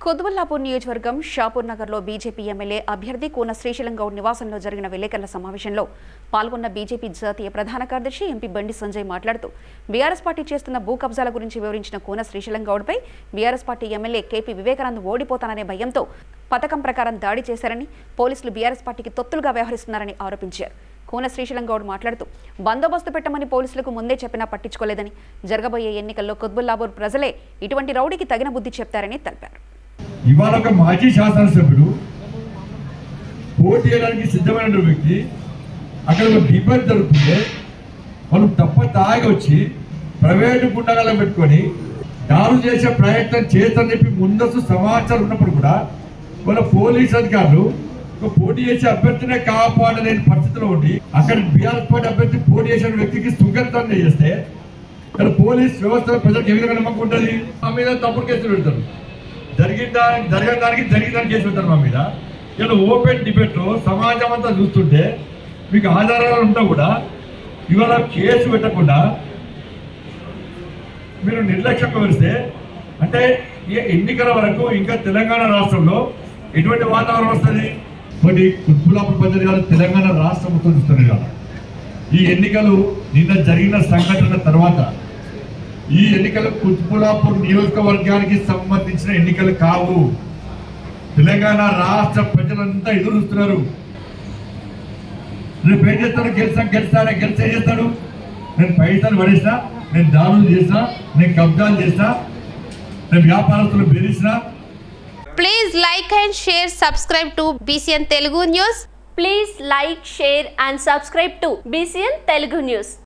కుతుబల్లాపూర్ నియోజకవర్గం షాపూర్ నగర్లో BJP MLA అభ్యర్థి కూన శ్రీశైలం గౌడ్ నివాసంలో జరిగిన విలేకరుల సమావేశంలో పాల్గొన్న బీజేపీ జాతీయ ప్రధాన కార్యదర్శి ఎంపీ బండి సంజయ్ మాట్లాడుతూ బీఆర్ఎస్ పార్టీ చేస్తున్న భూ కబ్జాల గురించి వివరించిన కూన శ్రీశైలం గౌడ్పై BRS party MLA KP Vivekanand ఓడిపోతాననే భయంతో పథకం ప్రకారం దాడి చేశారని పోలీసులు బీఆర్ఎస్ పార్టీకి తొత్తులుగా వ్యవహరిస్తున్నారని ఆరోపించారు కూన శ్రీశైలం గౌడ్ మాట్లాడుతూ బందోబస్తు పెట్టమని పోలీసులకు ముందే చెప్పినా పట్టించుకోలేదని జరగబోయే ఎన్నికల్లో కుత్బుల్లాపూర్ ప్రజలే ఇటువంటి రౌడీకి తగిన బుద్ధి చెప్తారని తెలిపారు ఇవాళ ఒక మాజీ శాసనసభ్యుడు పోటీ చేయడానికి సిద్ధమైన వ్యక్తి అక్కడ ఒక డిబేట్ జరుగుతుంటే వాళ్ళు తప్ప తాగి వచ్చి ప్రైవేటు గుండగాలను పెట్టుకొని దాడులు చేసే ప్రయత్నం చేస్తని చెప్పి ముందస్తు సమాచారం ఉన్నప్పుడు కూడా వాళ్ళ పోలీస్ అధికారులు ఒక పోటీ చేసే అభ్యర్థినే కాపాడలేని పరిస్థితిలో ఉండి అక్కడ బీఆర్ఎస్ పార్టీ అభ్యర్థి పోటీ చేసిన వ్యక్తికి సుగంధం చేస్తే ఇక్కడ పోలీస్ వ్యవస్థ ప్రజలకు ఏ విధంగా నమ్మకం ఉంటుంది మా మీద తప్పుడు కేసులు పెడతారు జరిగిన దానికి జరిగిన దానికి జరిగిన దానికి కేసు పెట్టారు మా మీద ఇలా ఓపెన్ డిబేట్ లో సమాజం అంతా చూస్తుంటే మీకు ఆధారాలు ఉంటా కూడా ఇవాళ కేసు పెట్టకుండా మీరు నిర్లక్ష్యం వరిస్తే అంటే ఈ ఎన్నికల వరకు ఇంకా తెలంగాణ రాష్ట్రంలో ఎటువంటి వాతావరణం వస్తుంది కొన్ని కుత్బులాపూర్ పద్ధతి కాదు తెలంగాణ రాష్ట్రం మొత్తం చూస్తుంది కదా ఈ ఎన్నికలు నిన్న జరిగిన సంఘటన తర్వాత ఈ ఎన్నికలు కుత్బులాపూర్ నియోజకవర్గానికి సంబంధించిన ఎన్నికలు కావు తెలంగాణ రాష్ట్ర ప్రజలంతా ఎదురు చూస్తున్నారు రేపు ఏం చేస్తాడు గెలిచా గెలిచారా గెలిచే చేస్తాడు నేను పైసలు పడేసినా నేను దాడులు చేసినా నేను కబ్జాలు చేసినా నేను వ్యాపారస్తులు బెదిరించినా Please like and share, subscribe to BCN Telugu News. Please like, share and subscribe to BCN Telugu News.